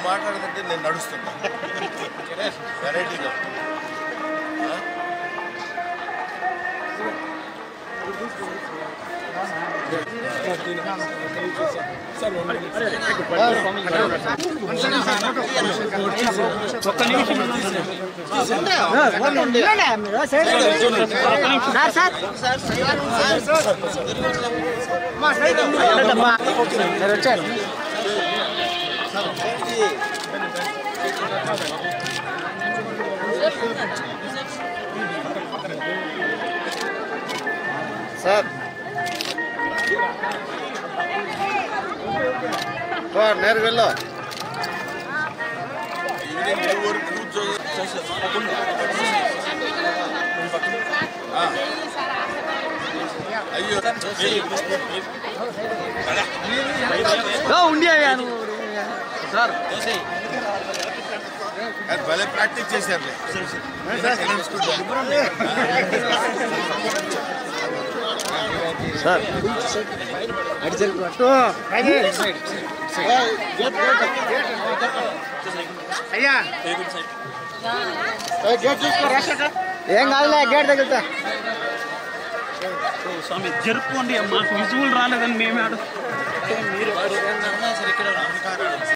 నువ్వు మాట్లాడదంటే నేను నడుస్తున్నా వెరైటీగా ఆ? సార్ సార్ నేరు వెళ్ళు ఈవినింగ్ టూ వరకు కూర్చో ఆ. అయ్యో అది భలే ప్రాక్టీస్ చేశారులే సార్ ఏం కాదులే గేట్ తగిలితే స్వామి జరుపుకోండి మాకు విజువల్ రాలేదని మేమే ఆడు